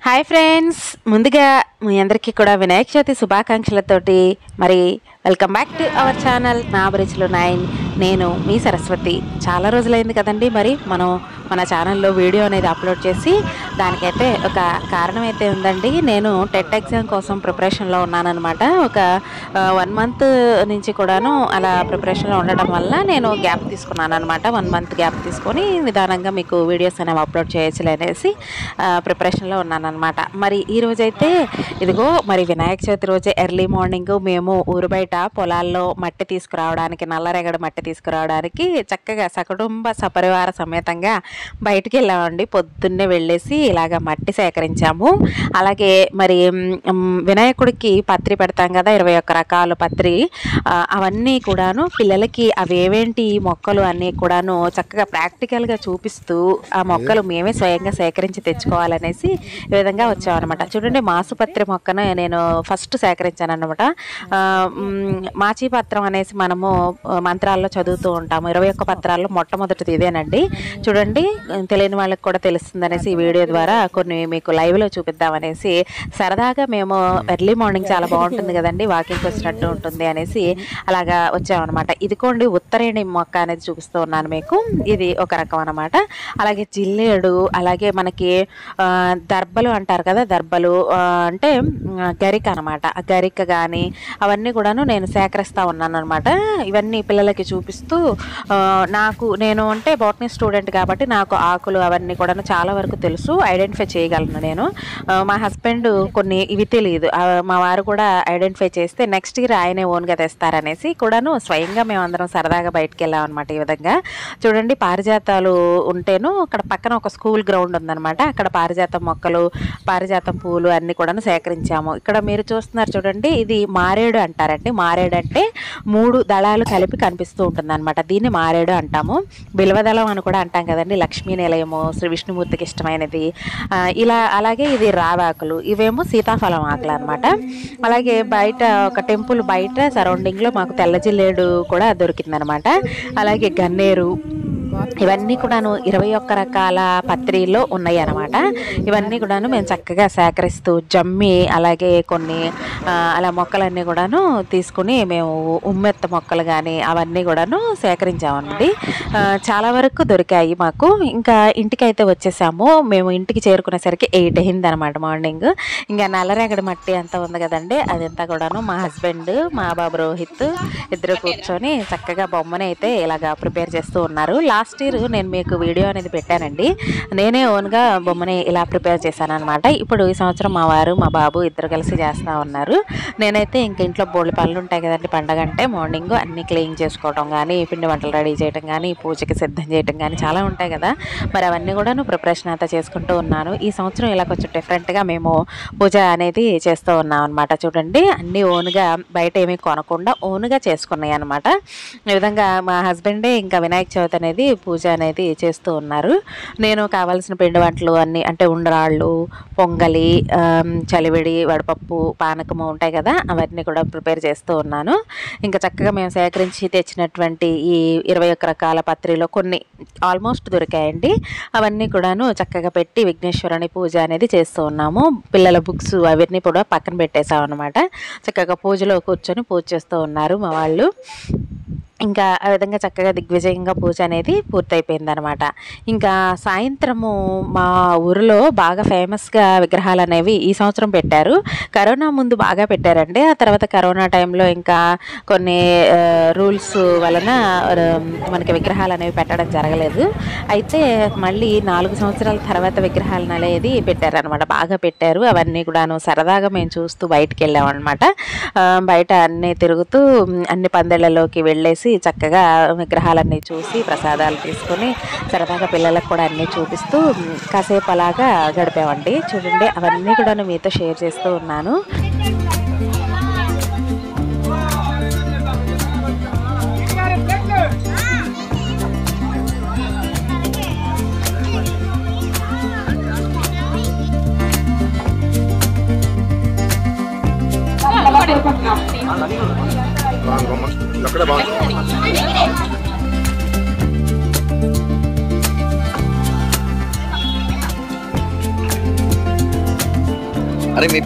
hi friends ముందుగా మీ అందరికీ కూడా వినాయక చవితి శుభాకాంక్షలతోటి మరి welcome back to our channel నా అభిరుచులు నైన్ నేను మీ సరస్వతి చాలా రోజులైంది కదండి మరి మనం మన ఛానల్లో వీడియో అనేది అప్లోడ్ చేసి దానికైతే ఒక కారణం అయితే ఉందండి నేను టెట్ ఎగ్జామ్ కోసం ప్రిపరేషన్లో ఉన్నానన్నమాట ఒక వన్ మంత్ నుంచి కూడాను అలా ప్రిపరేషన్లో ఉండడం వల్ల నేను గ్యాప్ తీసుకున్నాను అనమాట వన్ మంత్ గ్యాప్ తీసుకొని నిదానంగా మీకు వీడియోస్ అనేవి అప్లోడ్ చేయొచ్చులే అనేసి ప్రిపరేషన్లో ఉన్నానన్నమాట మరి ఈ రోజైతే ఇదిగో మరి వినాయక చవితి రోజే ఎర్లీ మార్నింగ్ మేము ఊరు బయట పొలాల్లో మట్టి తీసుకురావడానికి నల్లరేగడి మట్టి తీసుకురావడానికి చక్కగా సకుటుంబ సపరివార సమేతంగా బయటికి వెళ్ళామండి పొద్దున్నే వెళ్ళేసి ఇలాగ మట్టి సేకరించాము అలాగే మరి మ్, వినాయకుడికి పత్రి పెడతాం కదా ఇరవై ఒక్క రకాల పత్రి ఆ, అవన్నీ కూడాను పిల్లలకి అవి ఏవేంటి ఈ మొక్కలు అన్నీ కూడాను చక్కగా ప్రాక్టికల్గా చూపిస్తూ ఆ మొక్కలు మేమే స్వయంగా సేకరించి తెచ్చుకోవాలనేసి ఈ విధంగా వచ్చామన్నమాట చూడండి మాసుపత్రి మొక్కను నేను ఫస్ట్ సేకరించాను అనమాట మాచి పత్రం అనేసి మనము ఆ, మంత్రాల్లో చదువుతూ ఉంటాము ఇరవై ఒక్క పత్రాల్లో మొట్టమొదటిది ఇదేనండి చూడండి తెలియని వాళ్ళకి కూడా తెలుస్తుంది అనేసి ఈ వీడియో ద్వారా కొన్ని మీకు లైవ్లో చూపిద్దామనేసి సరదాగా మేము ఎర్లీ మార్నింగ్ చాలా బాగుంటుంది కదండి వాకింగ్కి వచ్చినట్టు ఉంటుంది అనేసి అలాగా వచ్చామన్నమాట ఇదిగోండి ఉత్తరేణి మొక్క అనేది చూపిస్తూ ఉన్నాను మీకు ఇది ఒక రకం అనమాట అలాగే జిల్లేడు అలాగే మనకి ఆ, దర్బలు అంటారు కదా దర్బలు ఆ, అంటే మ్, గరిక అనమాట ఆ గరిక కానీ అవన్నీ కూడాను నేను సేకరిస్తూ ఉన్నాను అనమాట ఇవన్నీ పిల్లలకి చూపిస్తూ ఆ, నాకు నేను అంటే బాటనీ స్టూడెంట్ కాబట్టి నాకు ఆకులు అవన్నీ కూడాను చాలా వరకు తెలుసు ఐడెంటిఫై చేయగలను నేను ఆ, మా హస్బెండ్ కొన్ని ఇవి తెలియదు ఆ, మా వారు కూడా ఐడెంటిఫై చేస్తే నెక్స్ట్ ఇయర్ ఆయనే ఓన్గా తెస్తారనేసి కూడాను స్వయంగా మేము అందరం సరదాగా బయటకు వెళ్ళాం అనమాట ఈ విధంగా చూడండి పారిజాతాలు ఉంటేను అక్కడ పక్కన ఒక స్కూల్ గ్రౌండ్ ఉందన్నమాట అక్కడ పారిజాతం మొక్కలు పారిజాతం పూలు అన్ని కూడాను సేకరించాము ఇక్కడ మీరు చూస్తున్నారు చూడండి ఇది మారేడు అంటారండి మారేడు అంటే మూడు దళాలు కలిపి కనిపిస్తూ ఉంటుంది అనమాట దీన్ని మారేడు అంటాము బిల్వదళం అని కూడా అంటాం కదండి లక్ష్మీ నిలయము శ్రీ విష్ణుమూర్తికి ఇష్టమైనది ఆ, ఇలా అలాగే ఇది రావాకులు ఇవేమో సీతాఫలం ఆకులు అనమాట అలాగే బయట ఒక టెంపుల్ బయట సరౌండింగ్లో మాకు తెల్ల జిల్లేడు కూడా దొరికిందనమాట అలాగే గన్నేరు ఇవన్నీ కూడాను ఇరవై ఒక్క రకాల పత్రిలో ఉన్నాయి అన్నమాట ఇవన్నీ కూడాను మేము చక్కగా సేకరిస్తూ జమ్మి అలాగే కొన్ని ఆ, అలా మొక్కలన్నీ కూడాను తీసుకుని మేము ఉమ్మెత్త మొక్కలు కానీ అవన్నీ కూడాను సేకరించామండి ఆ, చాలా వరకు దొరికాయి మాకు ఇంకా ఇంటికి అయితే వచ్చేసాము మేము ఇంటికి చేరుకునేసరికి ఎయిట్ అయింది అనమాట మార్నింగ్ ఇంకా నల్లరేగడి మట్టి అంతా ఉంది కదండి అదంతా కూడాను మా హస్బెండ్ మా బాబు రోహిత్ ఇద్దరు కూర్చొని చక్కగా బొమ్మని అయితే ఇలాగా ప్రిపేర్ చేస్తూ ఉన్నారు లాస్ట్ ఇయర్ నేను మీకు వీడియో అనేది పెట్టానండి నేనే ఓన్గా బొమ్మని ఇలా ప్రిపేర్ చేశాను అనమాట ఇప్పుడు ఈ సంవత్సరం మా వారు మా బాబు ఇద్దరు కలిసి చేస్తూ ఉన్నారు నేనైతే ఇంక ఇంట్లో బోళ్ళు పనులు ఉంటాయి కదండి పండగ అంటే మార్నింగ్ అన్ని క్లీన్ చేసుకోవడం కానీ పిండి వంటలు రెడీ చేయడం కానీ పూజకి సిద్ధం చేయడం కానీ చాలా ఉంటాయి కదా మరి అవన్నీ కూడా ప్రిపరేషన్ అంతా చేసుకుంటూ ఉన్నాను ఈ సంవత్సరం ఇలా కొంచెం డిఫరెంట్గా మేము పూజ అనేది చేస్తూ ఉన్నాం అనమాట చూడండి అన్నీ ఓన్గా బయట ఏమీ కొనకుండా ఓన్గా చేసుకున్నాయి అనమాట ఈ విధంగా మా హస్బెండే ఇంకా వినాయక చవితి అనేది పూజ అనేది చేస్తూ ఉన్నారు నేను కావాల్సిన పిండి వంటలు అన్నీ అంటే ఉండ్రాళ్ళు పొంగలి ఆమ్, చలివిడి వడపప్పు పానకము ఉంటాయి కదా అవన్నీ కూడా ప్రిపేర్ చేస్తూ ఉన్నాను ఇంకా చక్కగా మేము సేకరించి తెచ్చినటువంటి ఈ ఇరవై ఒక్క రకాల పత్రిలో కొన్ని ఆల్మోస్ట్ దొరికాయండి అవన్నీ కూడాను చక్కగా పెట్టి విఘ్నేశ్వరుని పూజ అనేది చేస్తూ ఉన్నాము పిల్లల బుక్స్ అవన్నీ కూడా పక్కన పెట్టేసాం అనమాట చక్కగా పూజలో కూర్చొని పూజ చేస్తూ ఉన్నారు మా వాళ్ళు ఇంకా ఆ విధంగా చక్కగా దిగ్విజయంగా పూజ అనేది పూర్తయిపోయింది అనమాట ఇంకా సాయంత్రము మా ఊరిలో బాగా ఫేమస్గా విగ్రహాలు అనేవి ఈ సంవత్సరం పెట్టారు కరోనా ముందు బాగా పెట్టారండి ఆ తర్వాత కరోనా టైంలో ఇంకా కొన్ని రూల్స్ వలన ఆ, మనకి విగ్రహాలు అనేవి పెట్టడం జరగలేదు అయితే మళ్ళీ నాలుగు సంవత్సరాల తర్వాత విగ్రహాలను అనేది పెట్టారనమాట బాగా పెట్టారు అవన్నీ కూడాను సరదాగా మేము చూస్తూ బయటికి వెళ్ళామన్నమాట ఆ, బయట అన్నీ తిరుగుతూ ఉమ్, అన్ని పందేళ్లలోకి వెళ్ళేసి చక్కగా విగ్రహాలన్నీ చూసి ప్రసాదాలు తీసుకొని సరదాగా పిల్లలకు కూడా అన్నీ చూపిస్తూ ఉమ్, కాసేపు అలాగా గడిపామండి చూడండి అవన్నీ కూడా మీతో షేర్ చేస్తూ ఉన్నాను అక్కడే బాగుంది ఆ अरे मी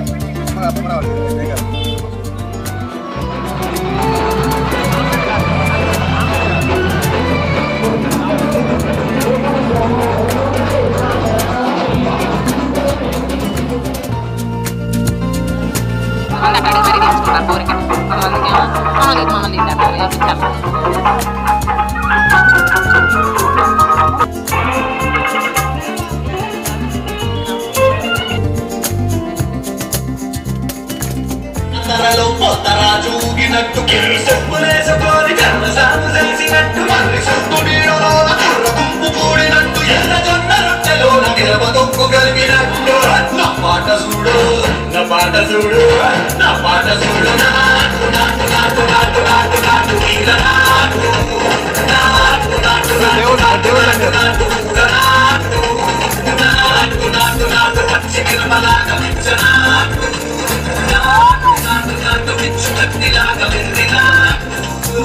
తరలో పొత్తరాజు ఊగినట్టు కింది చెప్పులేసుకొని కర్ర సాగు తెలిసినట్టు మర్రి సుట్టు నీడలోన కర్ర గుంపు కూడినట్టు ఎర్ర జొన్న రొట్టెలోన మిరప తొక్కు కలిపినట్టు నా పాట చూడు నా పాట చూడు నా పాట చూడు నాటు నాటు నాటు నాటు నాటు నాటు నీల నాటు నాటు నాటు నాటు నాటు నాటు నాటు నాటు నాటు నాటు నాటు పచ్చి మిరపలాగా మించ నాటు నాటు నాటు నాటు మించు కత్తిలాగా వెర్రి నాటు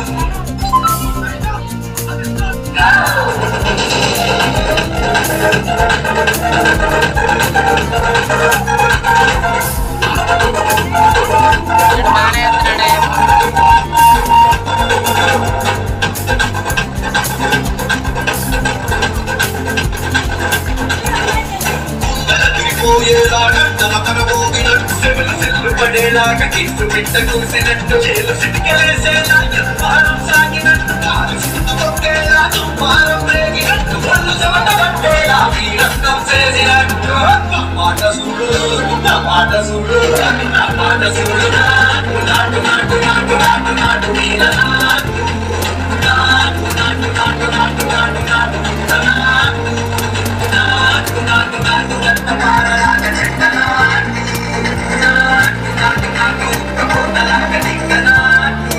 తిరిగిపోయేలాగా తన తన మోగినట్టు సెవెల సెల్లు పడేలాగా కిస్సు పిట్ట కూసినట్టు చేలు సిటికెలేసేలా ఎవ్వారం సాగినట్టు కాలు సిట్టు కొట్టేలా దుమ్మారం రేగినట్టు కళ్ళు చెమట పట్టేలా వీరత్నం చేసినట్టు నా మాట చూడు నా మాట చూడు నా మాట చూడు నాటు నాటు నాటు నాటు నాటు నాటు నీల నాటు నాటు నాటు నాటు నాటు నాటు నాటు నాటు నాటు నాటు నాటు చెత్త పారలాగా చెత్త నాటు నాటు నాటు నాటు ఉక్కబోతలాగా దిక్క నాటు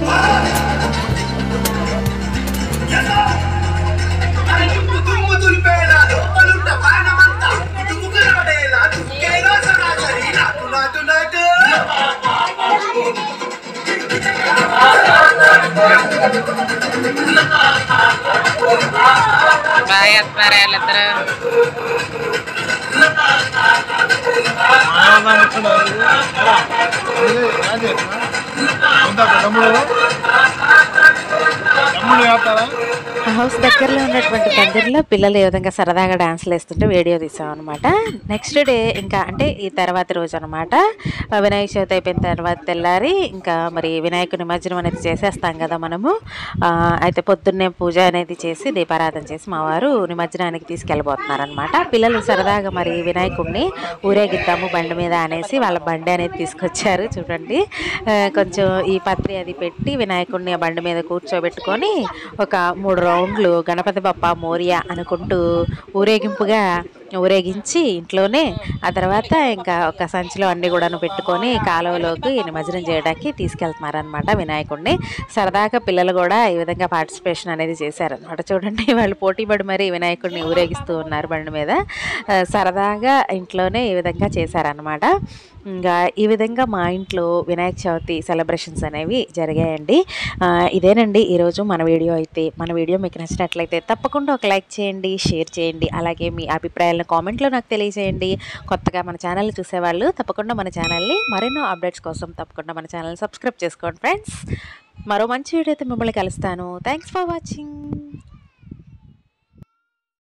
అరే తుమ్ము తుమ్ము దులిపేలా లోపలున్న ప్రాణమంతా తుమ్ముకురాడేలా తుక్కేలా సరాసరి నాటు నాటు నాటు బాగా చేస్తున్నారు వాళ్ళిద్దరు ఆ హౌస్ దగ్గరలో ఉన్నటువంటి దగ్గరలో పిల్లలు ఏ విధంగా సరదాగా డాన్స్లు వేస్తుంటే వీడియో తీసాం అనమాట నెక్స్ట్ డే ఇంకా అంటే ఈ తర్వాత రోజు అనమాట వినాయక చవితి అయిపోయిన తర్వాత తెల్లారి ఇంకా మరి వినాయకుని నిమజ్జనం అనేది చేసేస్తాం కదా మనము ఆ, అయితే పొద్దున్నే పూజ అనేది చేసి దీపారాధన చేసి మా వారు నిమజ్జనానికి తీసుకెళ్ళిపోతున్నారు అనమాట పిల్లలు సరదాగా మరి వినాయకుడిని ఊరేగిద్దాము బండి మీద అనేసి వాళ్ళ బండి అనేది తీసుకొచ్చారు చూడండి ఆ, కొంచెం ఈ పత్రి అది పెట్టి వినాయకుడిని ఆ బండి మీద కూర్చోబెట్టుకొని ఒక మూడు రౌండ్లు గణపతి బప్ప మోరియా అనుకుంటూ ఊరేగింపుగా ఊరేగించి ఇంట్లోనే ఆ తర్వాత ఇంకా ఒక సంచిలో అన్ని కూడాను పెట్టుకొని కాలువలోకి నిమజ్జనం చేయడానికి తీసుకెళ్తున్నారనమాట వినాయకుడిని సరదాగా పిల్లలు కూడా ఈ విధంగా పార్టిసిపేషన్ అనేది చేశారనమాట చూడండి వాళ్ళు పోటీ పడి మరి వినాయకుడిని ఊరేగిస్తూ ఉన్నారు బండి మీద ఆ, సరదాగా ఇంట్లోనే ఈ విధంగా చేశారనమాట ఇంకా ఈ విధంగా మా ఇంట్లో వినాయక చవితి సెలబ్రేషన్స్ అనేవి జరిగాయండి ఆ, ఇదేనండి ఈరోజు మన వీడియో అయితే మన వీడియో మీకు నచ్చినట్లయితే తప్పకుండా ఒక లైక్ చేయండి షేర్ చేయండి అలాగే మీ అభిప్రాయాలను కామెంట్లో నాకు తెలియజేయండి కొత్తగా మన ఛానల్ చూసేవాళ్ళు తప్పకుండా మన ఛానల్ని మరెన్నో అప్డేట్స్ కోసం తప్పకుండా మన ఛానల్ సబ్స్క్రైబ్ చేసుకోండి ఫ్రెండ్స్ మరో మంచి వీడియోతో మిమ్మల్ని కలుస్తాను థ్యాంక్స్ ఫర్ వాచింగ్